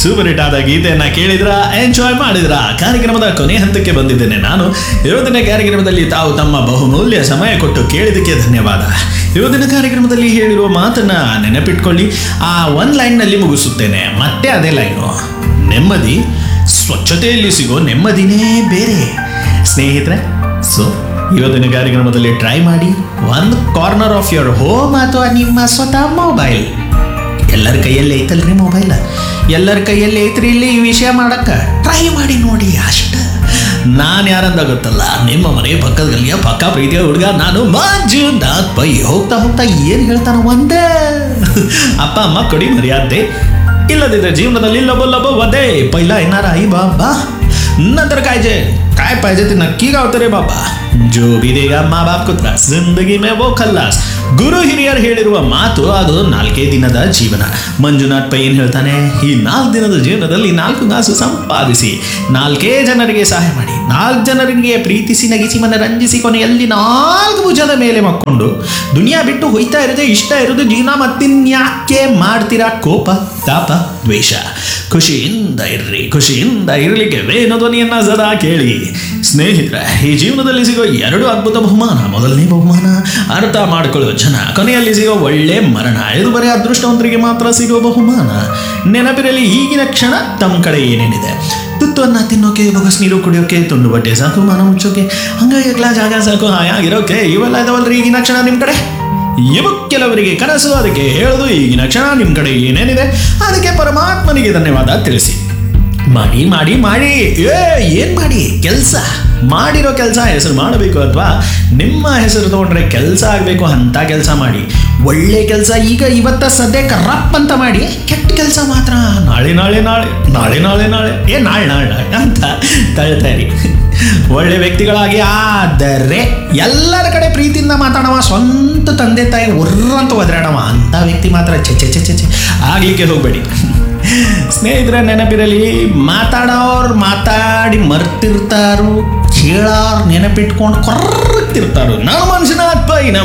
super hit ಆದ ಗೀತೆಯನ್ನ ಕೇಳಿದ್ರ ಎಂಜಾಯ್ ಮಾಡಿದ್ರ ಕಾರ್ಯಕ್ರಮದ ಕೊನೆ ಹಂತಕ್ಕೆ ಬಂದಿದ್ದೇನೆ ನಾನು ಇವತ್ತಿನ ಕಾರ್ಯಕ್ರಮದಲ್ಲಿ ತಾವು ತಮ್ಮ ಬಹುಮೂಲ್ಯ ಸಮಯ ಕೊಟ್ಟು ಕೇಳಿದಕ್ಕೆ ಧನ್ಯವಾದ ಇವತ್ತಿನ ಕಾರ್ಯಕ್ರಮದಲ್ಲಿ ಹೇಳಿರುವ ಮಾತನ್ನ ನೆನಪಿಟ್ಕೊಳ್ಳಿ ಆ ಒನ್ ಲೈನ್ನಲ್ಲಿ ಮುಗಿಸುತ್ತೇನೆ ಮತ್ತೆ ಅದೇ ಲೈನು ನೆಮ್ಮದಿ ಸ್ವಚ್ಛತೆಯಲ್ಲಿ ಸಿಗೋ ನೆಮ್ಮದಿನೇ ಬೇರೆ ಸ್ನೇಹಿತರೆ ಸೊ ಇವತ್ತಿನ ಕಾರ್ಯಕ್ರಮದಲ್ಲಿ ಟ್ರೈ ಮಾಡಿ ಒಂದು ಕಾರ್ನರ್ ಆಫ್ ಯುವರ್ ಹೋಮ್ ಅಥವಾ ನಿಮ್ಮ ಸ್ವತಃ ಮೊಬೈಲ್ ಎಲ್ಲರ ಕೈಯಲ್ಲಿ ಐತಲ್ರಿ ಮೊಬೈಲ್ ಎಲ್ಲರ ಕೈಯಲ್ಲಿ ಐತ್ರಿ ಇಲ್ಲಿ ಈ ವಿಷಯ ಮಾಡಕ್ಕ ಟ್ರೈ ಮಾಡಿ ನೋಡಿ ಅಷ್ಟ ನಾನು ಯಾರಂದ ಗೊತ್ತಲ್ಲ ನಿಮ್ಮ ಮನೆ ಪಕ್ಕದ ಗಲ್ಲಿಯ ಪಕ್ಕ ಪ್ರೀತಿಯ ಹುಡುಗ ನಾನು ಮಂಜುನಾಥ್ ಪೈ ಹೋಗ್ತಾ ಹೋಗ್ತಾ ಏನು ಹೇಳ್ತಾನ ಒಂದೇ ಅಪ್ಪ ಅಮ್ಮ ಕೊಡಿ ಮರ್ಯಾದೆ ಇಲ್ಲದಿದ್ದರೆ ಜೀವನದಲ್ಲಿ ಲಬೋ ಲಬೋ ಒದೆ ಪೈಲ ಏನಾರ ಐ ಬಾಬಾ नंतर काय जे काय पाहिजे ते नक्की गावतं रे बाबा जो भी देगा ಮಾ ಬಾಪ್ को त्रास जिंदगी में वो खल्लास ಗುರು ಹಿರಿಯರು ಹೇಳಿರುವ ಮಾತು ಅದು ನಾಲ್ಕೇ ದಿನದ ಜೀವನ ಮಂಜುನಾಥ್ ಪೈ ಏನ್ ಹೇಳ್ತಾನೆ ಈ ನಾಲ್ಕು ದಿನದ ಜೀವನದಲ್ಲಿ ನಾಲ್ಕು ಕಾಸು ಸಂಪಾದಿಸಿ ನಾಲ್ಕೇ ಜನರಿಗೆ ಸಹಾಯ ಮಾಡಿ ನಾಲ್ಕು ಜನರಿಗೆ ಪ್ರೀತಿಸಿ ನಗಿಸಿ ಮನರಂಜಿಸಿ ಕೊನೆಯಲ್ಲಿ ನಾಲ್ಕು ಭುಜದ ಮೇಲೆ ಮಕ್ಕೊಂಡು ದುನಿಯಾ ಬಿಟ್ಟು ಹೋಯ್ತಾ ಇರೋದೇ ಇಷ್ಟ ಇರೋದು ಜೀವನ ಮತ್ತಿನ್ಯಾಕೆ ಮಾಡ್ತೀರಾ ಕೋಪ ತಾಪ ದ್ವೇಷ ಖುಷಿಯಿಂದ ಇರ್ರಿ ಖುಷಿಯಿಂದ ಇರಲಿಕ್ಕೆ ವೇಣು ಧ್ವನಿಯನ್ನ ಸದಾ ಕೇಳಿ ಸ್ನೇಹಿತರೆ ಈ ಜೀವನದಲ್ಲಿ ಸಿಗೋ ಎರಡು ಅದ್ಭುತ ಬಹುಮಾನ ಮೊದಲನೇ ಬಹುಮಾನ ಅರ್ಥ ಮಾಡ್ಕೊಳ್ಳೋ ಜನ ಕೊನೆಯಲ್ಲಿ ಸಿಗೋ ಒಳ್ಳೆ ಮರಣ ಇದು ಬರೀ ಅದೃಷ್ಟವಂತರಿಗೆ ಮಾತ್ರ ಸಿಗೋ ಬಹುಮಾನ ನೆನಪಿರಲಿ ಈಗಿನ ಕ್ಷಣ ತಮ್ಮ ಕಡೆ ಏನೇನಿದೆ ತುತ್ತನ್ನ ತಿನ್ನೋಕೆ ಬೊಗಸ್ ನೀರು ಕುಡಿಯೋಕೆ ತುಂಡು ಬಟ್ಟೆ ಸಾಕು ಮಾನ ಮುಚ್ಚೋಕೆ ಹಂಗಾಗಿ ಎಲ್ಲ ಜಾಗ ಸಾಕು ಹಾಯಾಗಿರೋಕೆ ಇವೆಲ್ಲ ಇದಾವಲ್ರಿ ಈಗಿನ ಕ್ಷಣ ನಿಮ್ಮ ಕಡೆ ಇವು ಕೆಲವರಿಗೆ ಕನಸು ಅದಕ್ಕೆ ಹೇಳೋದು ಈಗಿನ ಕ್ಷಣ ನಿಮ್ಮ ಕಡೆ ಏನೇನಿದೆ ಅದಕ್ಕೆ ಪರಮಾತ್ಮನಿಗೆ ಧನ್ಯವಾದ ತಿಳಿಸಿ ಮಾಡಿ ಮಾಡಿ ಮಾಡಿ ಏ ಏನ್ ಮಾಡಿ ಕೆಲಸ ಮಾಡಿರೋ ಕೆಲಸ ಹೆಸರು ಮಾಡಬೇಕು ಅಥವಾ ನಿಮ್ಮ ಹೆಸರು ತಗೊಂಡ್ರೆ ಕೆಲಸ ಆಗಬೇಕು ಅಂತ ಕೆಲಸ ಮಾಡಿ ಒಳ್ಳೆ ಕೆಲಸ ಈಗ ಇವತ್ತ ಸದ್ಯಕ್ಕೆ ರಪ್ ಅಂತ ಮಾಡಿ ಕೆಟ್ಟ ಕೆಲಸ ಮಾತ್ರ ನಾಳೆ ನಾಳೆ ನಾಳೆ ನಾಳೆ ನಾಳೆ ನಾಳೆ ಏ ನಾಳೆ ನಾಳೆ ನಾಳೆ ಅಂತ ತಳ್ತಾ ಇರಿ ಒಳ್ಳೆ ವ್ಯಕ್ತಿಗಳಾಗಿ ಆದರೆ ಎಲ್ಲರ ಕಡೆ ಪ್ರೀತಿಯಿಂದ ಮಾತಾಡವ ಸ್ವಂತ ತಂದೆ ತಾಯಿ ಉರ್ರಂತ ಒದರಾಡವ ಅಂತ ವ್ಯಕ್ತಿ ಮಾತ್ರ ಚೆ ಚೆ ಚೆ ಚೆ ಚೆ ಆಗ್ಲಿಕ್ಕೆ ಹೋಗಬೇಡಿ ಸ್ನೇಹಿತರೆ ನೆನಪಿರಲಿ ಮಾತಾಡೋರು ಮಾತಾಡಿ ಮರ್ತಿರ್ತಾರು ಕೇಳೋರು ನೆನಪಿಟ್ಕೊಂಡು ಕೊರ್ತಿರ್ತಾರು ನಾನು ಮನುಷ್ಯನಾಥ್ ಪೈ ನಮ್ಮ